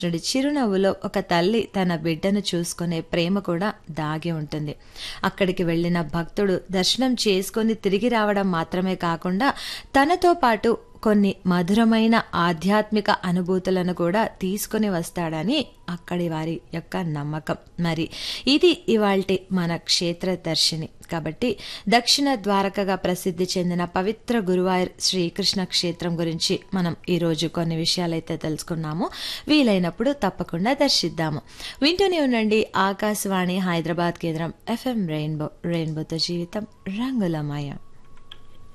చూడు చిరునవ్వులో ఒక తల్లి తన బిడ్డను చూసుకునే ప్రేమ కూడా దాగి ఉంటుంది అక్కడికి వెళ్ళిన భక్తుడు దర్శనం చేసుకొని తిరిగి రావడం మాత్రమే కాకుండా తనతో పాటు కొన్ని మధురమైన ఆధ్యాత్మిక అనుభూతులను కూడా తీసుకుని వస్తాడని అక్కడి వారి యొక్క నమ్మకం మరి ఇది ఇవాల్టి మన క్షేత్ర దర్శిని కాబట్టి దక్షిణ ద్వారకగా ప్రసిద్ధి చెందిన పవిత్ర గురువాయూర్ శ్రీకృష్ణ క్షేత్రం గురించి మనం ఈరోజు కొన్ని విషయాలైతే తెలుసుకున్నాము వీలైనప్పుడు తప్పకుండా దర్శిద్దాము వింటూనే ఉండండి ఆకాశవాణి హైదరాబాద్ కేంద్రం ఎఫ్ఎం రెయిన్బో రెయిన్బోతో జీవితం రంగులమయం